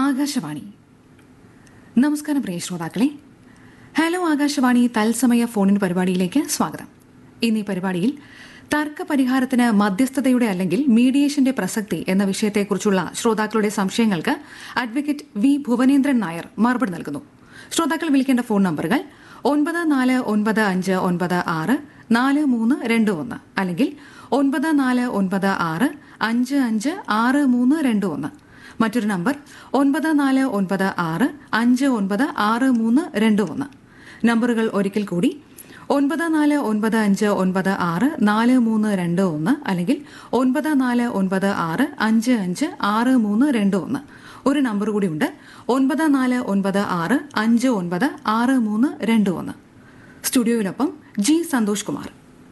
ആകാശവാണി നമസ്കാരം പ്രിയ ശ്രോതാക്കളെ ഹലോ ആകാശവാണി തത്സമയ ഫോണിൻ പരിപാടിയിലേക്ക് സ്വാഗതം ഇന്ന് ഈ പരിപാടിയിൽ തർക്ക പരിഹാരത്തിന് മധ്യസ്ഥതയുടെ അല്ലെങ്കിൽ മീഡിയേഷന്റെ പ്രസക്തി എന്ന വിഷയത്തെക്കുറിച്ചുള്ള ശ്രോതാക്കളുടെ സംശയങ്ങൾക്ക് അഡ്വക്കേറ്റ് വി ഭുവനേന്ദ്രൻ നായർ മറുപടി നൽകുന്നു ശ്രോതാക്കൾ വിളിക്കേണ്ട ഫോൺ നമ്പറുകൾ ഒൻപത് നാല് ഒൻപത് അഞ്ച് ഒൻപത് ആറ് നാല് മൂന്ന് രണ്ട് ഒന്ന് അല്ലെങ്കിൽ ഒൻപത് നാല് ഒൻപത് ആറ് അഞ്ച് അഞ്ച് ആറ് മൂന്ന് രണ്ട് ഒന്ന് മറ്റൊരു നമ്പർ ഒൻപത് നാല് ഒൻപത് ആറ് അഞ്ച് ഒൻപത് ആറ് മൂന്ന് രണ്ട് ഒന്ന് നമ്പറുകൾ ഒരിക്കൽ കൂടി ഒൻപത് നാല് ഒൻപത് അഞ്ച് ഒൻപത് ആറ് നാല് മൂന്ന് രണ്ട് ഒന്ന് അല്ലെങ്കിൽ ഒൻപത് നാല് ഒൻപത് ആറ് അഞ്ച് അഞ്ച് ആറ് മൂന്ന് രണ്ട് ഒന്ന് ഒരു നമ്പർ കൂടിയുണ്ട് ഒൻപത് നാല് ഒൻപത് ആറ് അഞ്ച് ഒൻപത് ആറ് മൂന്ന് രണ്ട് ഒന്ന് സ്റ്റുഡിയോയിലൊപ്പം ജി സന്തോഷ് കുമാർ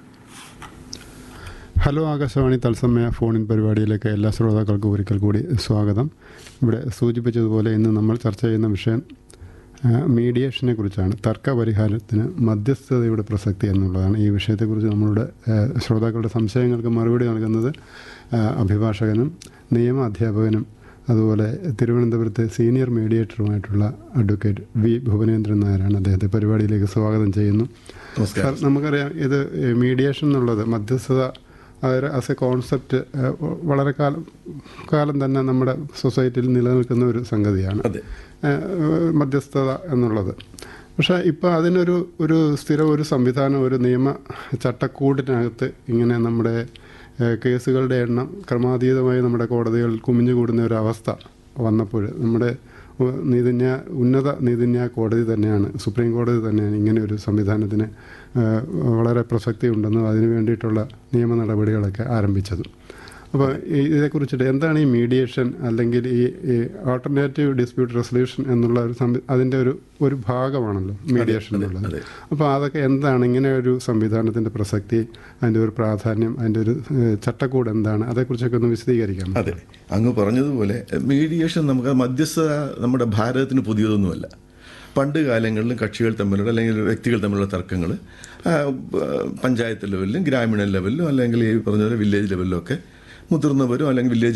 ഹലോ ആകാശവാണി തത്സമയ ഫോണിൻ പരിപാടിയിലേക്ക് എല്ലാ ശ്രോതാക്കൾക്കും ഒരിക്കൽ കൂടി സ്വാഗതം ഇവിടെ സൂചിപ്പിച്ചതുപോലെ ഇന്ന് നമ്മൾ ചർച്ച ചെയ്യുന്ന വിഷയം ആ, മീഡിയേഷനെ കുറിച്ചാണ് തർക്ക പരിഹാരത്തിന് മധ്യസ്ഥതയുടെ പ്രസക്തി എന്നുള്ളതാണ് ഈ വിഷയത്തെക്കുറിച്ച് നമ്മളുടെ ആ, ശ്രോതാക്കളുടെ സംശയങ്ങൾക്ക് മറുപടി നൽകുന്നത് ആ, അഭിഭാഷകനും നിയമ അധ്യാപകനും അതുപോലെ തിരുവനന്തപുരത്തെ സീനിയർ മീഡിയേറ്ററുമായിട്ടുള്ള അഡ്വക്കേറ്റ് വി ഭുവനേന്ദ്രൻ നായരാണ് അദ്ദേഹത്തെ പരിപാടിയിലേക്ക് സ്വാഗതം ചെയ്യുന്നു സാർ നമുക്കറിയാം ഇത് മീഡിയേഷൻ എന്നുള്ളത് മധ്യസ്ഥത ആസ് എ കോൺസെപ്റ്റ് വളരെ കാലം കാലം തന്നെ നമ്മുടെ സൊസൈറ്റിയിൽ നിലനിൽക്കുന്ന ഒരു സംഗതിയാണ് അതെ. ഏഹ്, മധ്യസ്ഥത എന്നുള്ളത് പക്ഷേ ഇപ്പോൾ അതിനൊരു ഒരു സ്ഥിരം ഒരു സംവിധാനം ഒരു നിയമ ചട്ടക്കൂടിനകത്ത് ഇങ്ങനെ നമ്മുടെ ഏഹ്, കേസുകളുടെ എണ്ണം ക്രമാതീതമായി നമ്മുടെ കോടതികളിൽ കുമിഞ്ഞുകൂടുന്ന ഒരു അവസ്ഥ വന്നപ്പോൾ നമ്മുടെ ഉ- നീതിന്യായ ഉന്നത നീതിന്യായ കോടതി തന്നെയാണ് സുപ്രീം കോടതി തന്നെയാണ് ഇങ്ങനെ ഒരു സംവിധാനത്തിന് ഏഹ്, വളരെ പ്രസക്തി ഉണ്ടെന്നും അതിനു വേണ്ടിയിട്ടുള്ള നിയമ നടപടികളൊക്കെ ആരംഭിച്ചത് അപ്പോൾ ഈ ഇതേക്കുറിച്ചിട്ട് എന്താണ് ഈ മീഡിയേഷൻ അല്ലെങ്കിൽ ഈ ഈ ആൾട്ടർനേറ്റീവ് ഡിസ്പ്യൂട്ട് റെസൊല്യൂഷൻ എന്നുള്ള ഒരു സംവി അതിൻ്റെ ഒരു ഒരു ഭാഗമാണല്ലോ മീഡിയേഷൻ അതെ, എന്നുള്ളത് അതെ. അപ്പോൾ അതൊക്കെ എന്താണ് ഇങ്ങനെ ഒരു സംവിധാനത്തിൻ്റെ പ്രസക്തി അതിൻ്റെ ഒരു പ്രാധാന്യം അതിൻ്റെ ഒരു ഏഹ്, ചട്ടക്കൂട് എന്താണ് അതേക്കുറിച്ചൊക്കെ ഒന്ന് വിശദീകരിക്കാം അതെ അങ്ങ് പറഞ്ഞതുപോലെ മീഡിയേഷൻ നമുക്ക് മധ്യസ്ഥത നമ്മുടെ ഭാരതത്തിന് പുതിയതൊന്നുമല്ല പണ്ട് കാലങ്ങളിലും കക്ഷികൾ തമ്മിലുള്ള അല്ലെങ്കിൽ വ്യക്തികൾ തമ്മിലുള്ള തർക്കങ്ങൾ പഞ്ചായത്ത് ലെവലിലും ഗ്രാമീണ ലെവലിലും അല്ലെങ്കിൽ ഈ പറഞ്ഞ പോലെ വില്ലേജ് ലെവലിലും ഒക്കെ മുതിർന്നവരും അല്ലെങ്കിൽ വില്ലേജ്